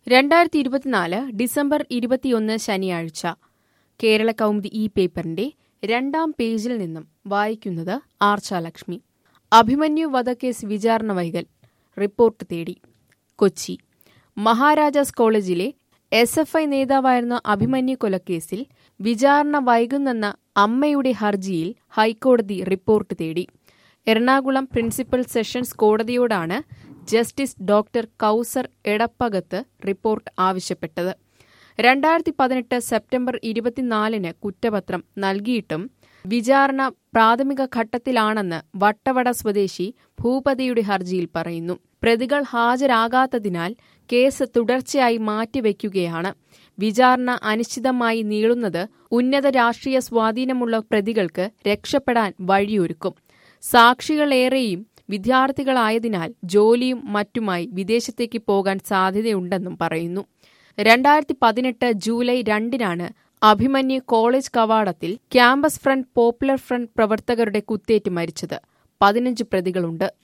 രണ്ടായിരത്തി ഇരുപത്തിനാല് ഡിസംബർ ഇരുപത്തിയൊന്ന് ശനിയാഴ്ച കേരള കൗമുദി ഈ പേപ്പറിന്റെ രണ്ടാം പേജിൽ നിന്നും വായിക്കുന്നത് ആർച്ചാലക്ഷ്മി അഭിമന്യു വധക്കേസ് വിചാരണ വൈകൽ റിപ്പോർട്ട് തേടി കൊച്ചി മഹാരാജാസ് കോളേജിലെ എസ് എഫ് ഐ നേതാവായിരുന്ന അഭിമന്യു കൊലക്കേസിൽ വിചാരണ വൈകുന്നെന്ന അമ്മയുടെ ഹർജിയിൽ ഹൈക്കോടതി റിപ്പോർട്ട് തേടി എറണാകുളം പ്രിൻസിപ്പൽ സെഷൻസ് കോടതിയോടാണ് justice doctor Kauser Edappagath report ആവശ്യപ്പെട്ടത് രണ്ടായിരത്തി പതിനെട്ട് സെപ്റ്റംബർ ഇരുപത്തിനാലിന് കുറ്റപത്രം നൽകിയിട്ടും വിചാരണ പ്രാഥമിക ഘട്ടത്തിലാണെന്ന് വട്ടവട സ്വദേശി ഭൂപതിയുടെ ഹർജിയിൽ പറയുന്നു പ്രതികൾ ഹാജരാകാത്തതിനാൽ കേസ് തുടർച്ചയായി മാറ്റിവെക്കുകയാണ് വിചാരണ അനിശ്ചിതമായി നീളുന്നത് ഉന്നത രാഷ്ട്രീയ സ്വാധീനമുള്ള പ്രതികൾക്ക് രക്ഷപ്പെടാൻ വഴിയൊരുക്കും സാക്ഷികളേറെയും വിദ്യാർത്ഥികളായതിനാൽ ജോലിയും മറ്റുമായി വിദേശത്തേക്ക് പോകാൻ സാധ്യതയുണ്ടെന്നും പറയുന്നു രണ്ടായിരത്തി പതിനെട്ട് ജൂലൈ രണ്ടിനാണ് അഭിമന്യു കോളേജ് കവാടത്തിൽ ക്യാമ്പസ് ഫ്രണ്ട് പോപ്പുലർ ഫ്രണ്ട് പ്രവർത്തകരുടെ കുത്തേറ്റ് മരിച്ചത് പതിനഞ്ച് പ്രതികളുണ്ട്